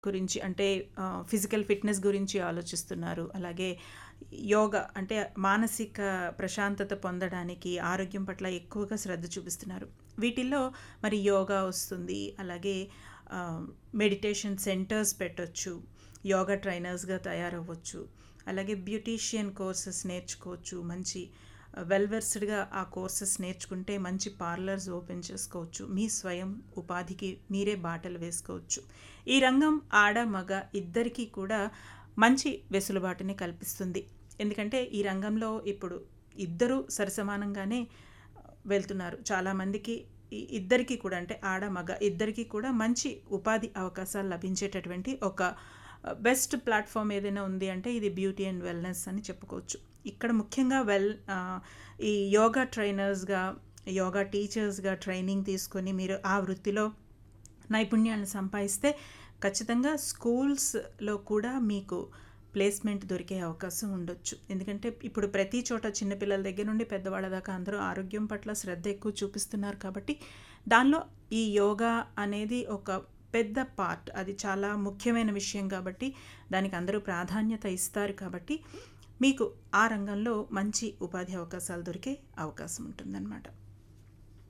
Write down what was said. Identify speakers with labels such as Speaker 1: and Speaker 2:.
Speaker 1: గురించి అంటే physical fitness గురించి ఆలోచిస్తున్నారు అలాగే యోగా అంటే మానసిక ప్రశాంతత పొందడానికి ఆరోగ్యం పట్ల ఎక్కువగా శ్రద్ధ చూపిస్తున్నారు వీటిల్లో మరి యోగా వస్తుంది అలాగే మెడిటేషన్ సెంటర్స్ పెట్టొచ్చు యోగా ట్రైనర్స్గా తయారవ్వచ్చు అలాగే బ్యూటీషియన్ కోర్సెస్ నేర్చుకోవచ్చు మంచి వెల్ వెర్స్డ్గా ఆ కోర్సెస్ నేర్చుకుంటే మంచి పార్లర్స్ ఓపెన్ చేసుకోవచ్చు మీ స్వయం ఉపాధికి మీరే బాటలు వేసుకోవచ్చు ఈ రంగం ఆడ మగ ఇద్దరికీ కూడా మంచి వెసులుబాటుని కల్పిస్తుంది ఎందుకంటే ఈ రంగంలో ఇప్పుడు ఇద్దరు సరిసమానంగానే వెళ్తున్నారు చాలామందికి ఈ ఇద్దరికీ కూడా అంటే ఆడ మగ ఇద్దరికీ కూడా మంచి ఉపాధి అవకాశాలు లభించేటటువంటి ఒక బెస్ట్ ప్లాట్ఫామ్ ఏదైనా ఉంది అంటే ఇది బ్యూటీ అండ్ వెల్నెస్ అని చెప్పుకోవచ్చు ఇక్కడ ముఖ్యంగా వెల్ ఈ యోగా ట్రైనర్స్గా యోగా టీచర్స్గా ట్రైనింగ్ తీసుకొని మీరు ఆ వృత్తిలో నైపుణ్యాలను సంపాదిస్తే ఖచ్చితంగా స్కూల్స్లో కూడా మీకు ప్లేస్మెంట్ దొరికే అవకాశం ఉండొచ్చు ఎందుకంటే ఇప్పుడు ప్రతి చోట చిన్నపిల్లల దగ్గర నుండి పెద్దవాళ్ళ దాకా అందరూ ఆరోగ్యం పట్ల శ్రద్ధ ఎక్కువ చూపిస్తున్నారు కాబట్టి దానిలో ఈ యోగా అనేది ఒక పెద్ద పార్ట్ అది చాలా ముఖ్యమైన విషయం కాబట్టి దానికి అందరూ ప్రాధాన్యత ఇస్తారు కాబట్టి మీకు ఆ రంగంలో మంచి ఉపాధి అవకాశాలు దొరికే అవకాశం ఉంటుందన్నమాట